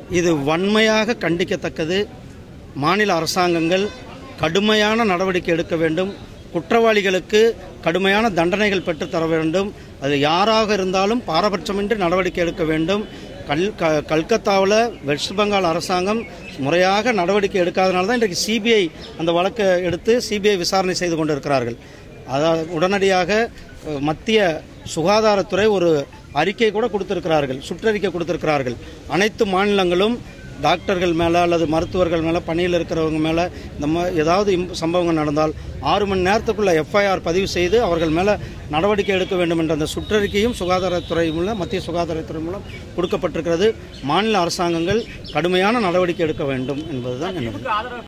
இது வன்மையாக கண்டிக்கத்தக்கது மாநில அரசாங்கங்கள் கடுமையான நடவடிக்கை எடுக்க வேண்டும் குற்றவாளிகளுக்கு கடுமையான தண்டனைகள் பெற்றுத்தர வேண்டும் அது யாராக இருந்தாலும் பாரபட்சமின்றி நடவடிக்கை எடுக்க வேண்டும் கல் க கல்கத்தாவில் வெஸ்ட் பெங்கால் அரசாங்கம் முறையாக நடவடிக்கை எடுக்காதனால தான் இன்றைக்கு சிபிஐ அந்த வழக்கை எடுத்து சிபிஐ விசாரணை செய்து கொண்டிருக்கிறார்கள் அதாவது உடனடியாக அஹ், மத்திய சுகாதாரத்துறை ஒரு அறிக்கை கூட கொடுத்திருக்கிறார்கள் சுற்றறிக்கை கொடுத்திருக்கிறார்கள் அனைத்து மாநிலங்களும் டாக்டர்கள் மேலே அல்லது மருத்துவர்கள் மேலே பணியில் இருக்கிறவங்க மேலே இந்த மா ஏதாவது இம் சம்பவங்கள் நடந்தால் ஆறு மணி நேரத்துக்குள்ள எஃப்ஐஆர் பதிவு செய்து அவர்கள் மேலே நடவடிக்கை எடுக்க வேண்டும் என்ற அந்த சுற்றறிக்கையும் சுகாதாரத்துறை மூலம் மத்திய சுகாதாரத்துறை மூலம் கொடுக்கப்பட்டிருக்கிறது மாநில அரசாங்கங்கள் கடுமையான நடவடிக்கை எடுக்க வேண்டும் என்பதுதான் என்னுடைய ஆதரவு